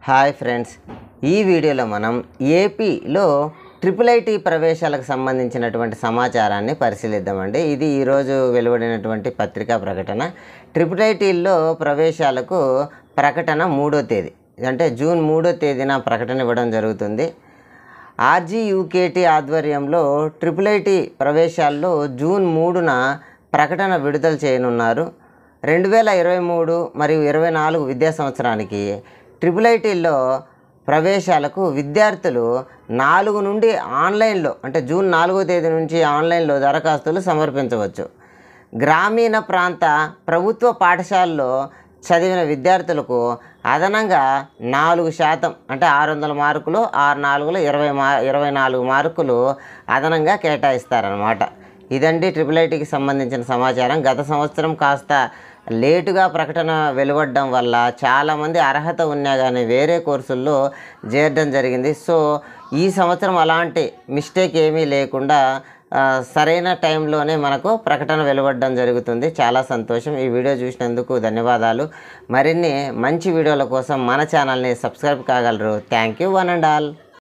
hi friends ఈ వీడియోలో మనం ఏపీలో ట్రిపుల్ ఐటీ ప్రవేశాలకు సంబంధించినటువంటి సమాచారాన్ని పరిశీలిద్దామండి ఇది ఈరోజు వెలువడినటువంటి పత్రికా ప్రకటన ట్రిపుల్ ఐటీల్లో ప్రవేశాలకు ప్రకటన మూడో తేదీ అంటే జూన్ మూడో తేదీన ప్రకటన ఇవ్వడం జరుగుతుంది ఆర్జీయూకేటీ ఆధ్వర్యంలో ట్రిపుల్ ఐటీ ప్రవేశాల్లో జూన్ మూడున ప్రకటన విడుదల చేయనున్నారు రెండు వేల ఇరవై మూడు మరియు ఇరవై నాలుగు విద్యా సంవత్సరానికి ట్రిపుల్ ఐటీల్లో ప్రవేశాలకు విద్యార్థులు నాలుగు నుండి ఆన్లైన్లో అంటే జూన్ నాలుగో తేదీ నుంచి ఆన్లైన్లో దరఖాస్తులు సమర్పించవచ్చు గ్రామీణ ప్రాంత ప్రభుత్వ పాఠశాలలో చదివిన విద్యార్థులకు అదనంగా నాలుగు శాతం అంటే ఆరు వందల మార్కులు ఆరు నాలుగులు ఇరవై మా ఇరవై నాలుగు మార్కులు అదనంగా కేటాయిస్తారనమాట ఇదండి ట్రిపుల్ ఐటీకి సంబంధించిన సమాచారం గత సంవత్సరం కాస్త లేటుగా ప్రకటన వెలువడడం వల్ల చాలామంది అర్హత ఉన్నా కానీ వేరే కోర్సుల్లో చేరడం జరిగింది సో ఈ సంవత్సరం అలాంటి మిస్టేక్ ఏమీ లేకుండా ఆ, సరైన టైంలోనే మనకు ప్రకటన వెలువడడం జరుగుతుంది చాలా సంతోషం ఈ వీడియో చూసినందుకు ధన్యవాదాలు మరిన్ని మంచి వీడియోల కోసం మన ఛానల్ని సబ్స్క్రైబ్ కాగలరు thank you one and all